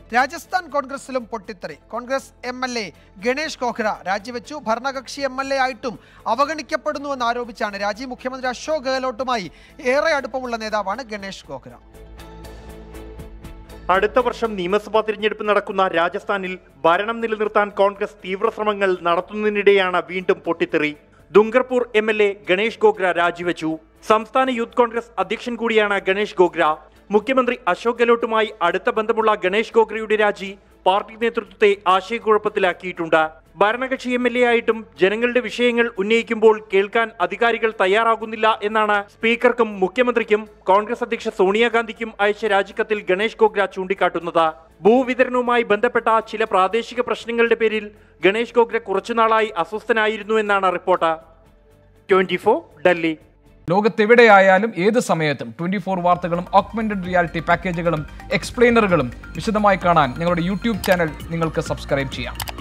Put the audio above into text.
രാജസ്ഥാൻ കോൺഗ്രസിലും പൊട്ടിത്തെറി Congress M L A Ganesh Ghogra രാജിവെച്ചു ഭരണകക്ഷി എം എൽ എ ആയിട്ടും അവഗണിക്കപ്പെടുന്നുവെന്ന് ആരോപിച്ചാണ് രാജി മുഖ്യമന്ത്രി അശോക് ഗെഹ്ലോട്ടുമായി ഏറെ അടുപ്പമുള്ള നേതാവാണ് ഗണേഷ് കോഖ്ര അടുത്ത വർഷം നിയമസഭാ തിരഞ്ഞെടുപ്പ് നടക്കുന്ന രാജസ്ഥാനിൽ ഭരണം നിലനിർത്താൻ കോൺഗ്രസ് തീവ്ര ശ്രമങ്ങൾ നടത്തുന്നതിനിടെയാണ് വീണ്ടും പൊട്ടിത്തെറി Dungarpur M L A Ganesh Ghogra രാജിവെച്ചു സംസ്ഥാന യൂത്ത് കോൺഗ്രസ് അധ്യക്ഷൻ കൂടിയാണ് ഗണേഷ് ഗോഗ്ര മുഖ്യമന്ത്രി അശോക് ഗെഹ്ലോട്ടുമായി അടുത്ത ബന്ധമുള്ള ഗണേഷ് ഗോഗ്രയുടെ രാജി പാർട്ടി നേതൃത്വത്തെ ആശയക്കുഴപ്പത്തിലാക്കിയിട്ടുണ്ട് ഭരണകക്ഷി എം എൽ എ ആയിട്ടും ജനങ്ങളുടെ വിഷയങ്ങൾ ഉന്നയിക്കുമ്പോൾ കേൾക്കാൻ അധികാരികൾ തയ്യാറാകുന്നില്ല എന്നാണ് സ്പീക്കർക്കും മുഖ്യമന്ത്രിക്കും കോൺഗ്രസ് അധ്യക്ഷ സോണിയാഗാന്ധിക്കും അയച്ച രാജിക്കത്തിൽ ഗണേഷ് ഗോഗ്ര ചൂണ്ടിക്കാട്ടുന്നത് ഭൂവിതരണവുമായി ബന്ധപ്പെട്ട ചില പ്രാദേശിക പ്രശ്നങ്ങളുടെ പേരിൽ ഗണേഷ് ഗോഗ്ര കുറച്ചുനാളായി അസ്വസ്ഥനായിരുന്നു എന്നാണ് റിപ്പോർട്ട് ട്വന്റി ഡൽഹി ലോകത്തെവിടെയായാലും ഏത് സമയത്തും ട്വന്റി ഫോർ വാർത്തകളും ഓഗ്മെന്റഡ് റിയാലിറ്റി പാക്കേജുകളും എക്സ്പ്ലെയിനറുകളും വിശദമായി കാണാൻ ഞങ്ങളുടെ യൂട്യൂബ് ചാനൽ നിങ്ങൾക്ക് സബ്സ്ക്രൈബ് ചെയ്യാം